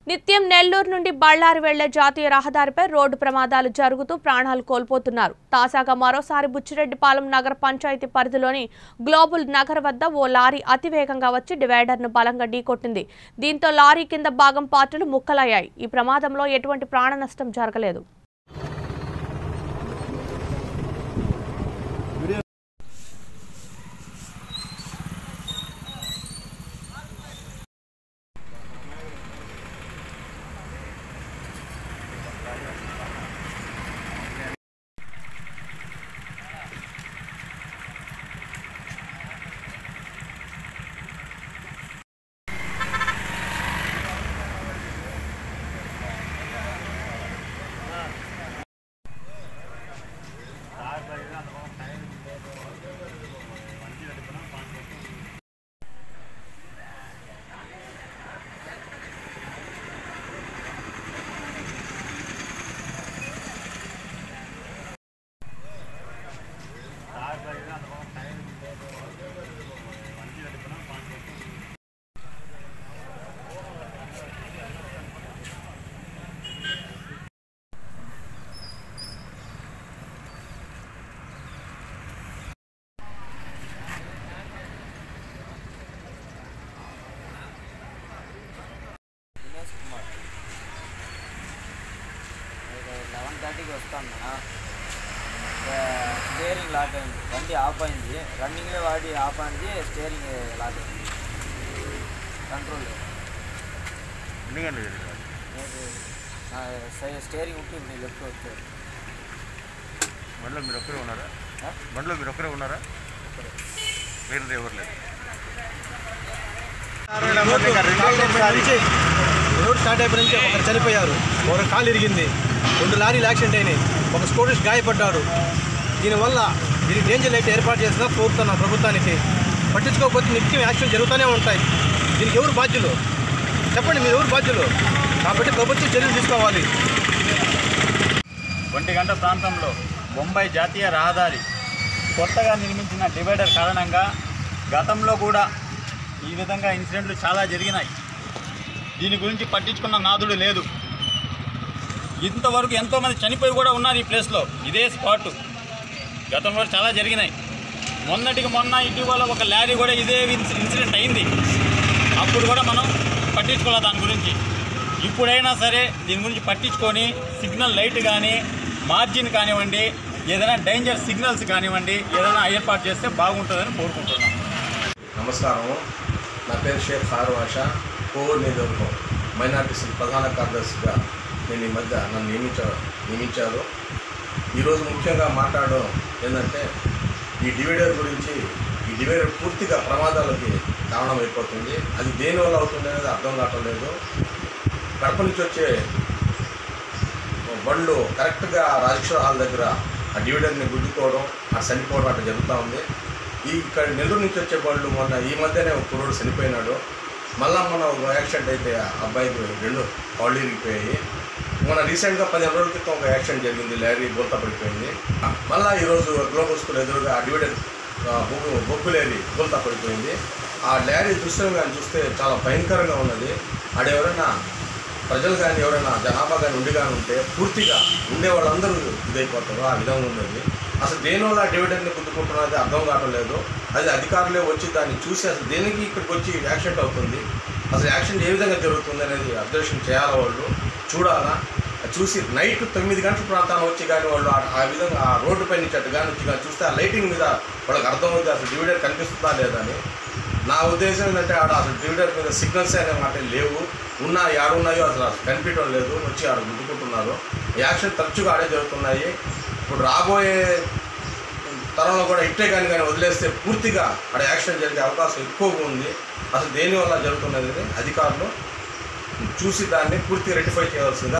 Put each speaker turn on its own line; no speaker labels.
నిత్యం నెల్లూరు నుండి బళ్ళారి వెళ్లే జాతీయ రహదారిపై రోడ్డు ప్రమాదాలు జరుగుతూ ప్రాణాలు కోల్పోతున్నారు తాజాగా మరోసారి బుచ్చిరెడ్డిపాలెం నగర పంచాయతీ పరిధిలోని గ్లోబల్ నగర్ వద్ద ఓ లారీ అతివేగంగా వచ్చి డివైడర్ను బలంగా ఢీకొట్టింది దీంతో లారీ కింద భాగం పార్టులు ముక్కలయ్యాయి ఈ ప్రమాదంలో ఎటువంటి ప్రాణ నష్టం జరగలేదు
లెవెన్ థర్టీకి వస్తాను స్టీరింగ్ లాక్ అయింది బండి ఆఫ్ అయింది రన్నింగ్లో వాడి ఆఫ్ అయింది స్టీరింగ్ లాక్ అయింది కంట్రోల్ లేదు.
ఎన్ని గంటలు జరిగింది
లేదు. నా సై- స్టీరింగ్ ఉంటుంది లెఫ్ట్ వస్తే
బండిలో మీరు ఒక్కరే ఉన్నారా
ఆ?
బండిలో మీరు ఒక్కరే ఉన్నారా
ఒక్కరే.
వేరే ఎవరు లేదు
రోడ్ స్టార్ట్ అయిపోయి నుంచి ఒకరు చనిపోయారు ఒకరు కాలు ఇరిగింది రెండు లారీలు యాక్సిడెంట్ అయినాయి ఒక స్టూడెంట్ గాయపడ్డాడు దీనివల్ల దీనికి డేంజర్ లైట్ ఏర్పాటు చేసిన కోరుతున్నాం ప్రభుత్వానికి పట్టించుకోకపోతే నిత్యం యాక్సిడెంట్ జరుగుతూనే ఉంటాయి దీనికి ఎవరు బాధ్యులు చెప్పండి మీరు ఎవరు బాధ్యులు కాబట్టి ప్రభుత్వం చర్యలు తీసుకోవాలి
ఒంటి గంట ప్రాంతంలో బొంబాయి జాతీయ రహదారి కొత్తగా నిర్మించిన డివైడర్ కారణంగా గతంలో కూడా ఈ విధంగా ఇన్సిడెంట్లు చాలా జరిగినాయి దీని గురించి పట్టించుకున్న నాదుడు లేదు ఇంతవరకు ఎంతోమంది చనిపోయి కూడా ఉన్నారు ఈ ప్లేస్లో ఇదే స్పాట్ గతంలో చాలా జరిగినాయి మొన్నటికి మొన్న ఇటీవల ఒక లారీ కూడా ఇదే ఇన్సి- ఇన్సిడెంట్ అయింది అప్పుడు కూడా మనం పట్టించుకోవాలి దాని గురించి ఇప్పుడైనా సరే దీని గురించి పట్టించుకొని సిగ్నల్ లైట్ కానీ మార్జిన్ కానివ్వండి ఏదైనా డేంజర్ సిగ్నల్స్ కానివ్వండి ఏదైనా ఏర్పాటు చేస్తే బాగుంటుందని కోరుకుంటున్నాం
నమస్కారం నా పేరు షేక్ హార్వాష కోవూరు నియోజకవర్గం మైనార్టీ సెల్ ప్రధాన కార్యదర్శిగా నేను ఈ మధ్య నన్ను నియమించ నియమించారు ఈరోజు ముఖ్యంగా మాట్లాడడం ఏంటంటే ఈ డివైడర్ గురించి ఈ డివైడర్ పూర్తిగా ప్రమాదాలకి కారణమైపోతుంది అది దేనివల్ల అవుతుంది అనేది అర్థం కావటం లేదు కడప నుంచి వచ్చే బండ్లు కరెక్ట్గా రాజేశ్వర హాల్ దగ్గర ఆ డివిడెండ్ని గుద్దుకోవడం ఆ చనిపోవడం అట్లా జరుగుతూ ఉంది ఈ ఇక్కడ నెల్లూరు నుంచి వచ్చే బండ్లు మొన్న ఈ మధ్యనే ఒక కుర్రోడు చనిపోయినాడు మళ్ళా మొన్న ఒక యాక్సిడెంట్ అయితే ఆ అబ్బాయికి రెండు కాళ్ళు ఇరిగిపోయాయి మొన్న రీసెంట్గా పదిహేను రోజుల క్రితం ఒక యాక్సిడెంట్ జరిగింది లారీ బోల్తా పడిపోయింది మళ్ళా ఈరోజు గ్లోబల్ స్కూల్ ఎదురుగా ఆ డివిడెండ్ బొగ్గు బొగ్గు లారీ బోల్తా పడిపోయింది ఆ లారీ దృశ్యం కానీ చూస్తే చాలా భయంకరంగా ఉన్నది ఆడెవరైనా ప్రజలు కానీ ఎవరైనా జనాభా కానీ ఉండి కానీ ఉంటే పూర్తిగా ఉండే వాళ్ళందరూ ఇదైపోతారు ఆ విధంగా ఉన్నది అసలు దేనివల్ల డివిడెండ్ని గుద్దుకుంటున్నది అర్థం కావటం లేదు అది అధికారులే వచ్చి దాన్ని చూసి అసలు దేనికి ఇక్కడికి వచ్చి యాక్సిడెంట్ అవుతుంది అసలు యాక్సిడెంట్ ఏ విధంగా జరుగుతుంది అనేది అబ్జర్వేషన్ చేయాలి వాళ్ళు చూడాలా అది చూసి నైట్ తొమ్మిది గంటల ప్రాంతాన్ని వచ్చి కానీ వాళ్ళు ఆ- ఆ విధంగా ఆ రోడ్డు పై నుంచి అటు కానీ వచ్చి కానీ చూస్తే ఆ లైటింగ్ మీద వాళ్ళకి అర్థమవుతుంది అసలు డివిడెండ్ కనిపిస్తుందా లేదా అని నా ఉద్దేశం ఏంటంటే ఆడ అసలు డివిడర్ మీద సిగ్నల్స్ అనే మాట లేవు ఉన్నా ఉన్నాయో అసలు అసలు కనిపించడం లేదు వచ్చి ఆడ గుద్దుకుంటున్నారు యాక్షన్ తరచుగా ఆడే జరుగుతున్నాయి ఇప్పుడు రాబోయే తరంలో కూడా ఇట్టే కానీ కానీ వదిలేస్తే పూర్తిగా ఆడ యాక్షన్ జరిగే అవకాశం ఎక్కువగా ఉంది అసలు దేనివల్ల జరుగుతున్నది అధికారులు చూసి దాన్ని పూర్తిగా రెక్టిఫై చేయవలసిందిగా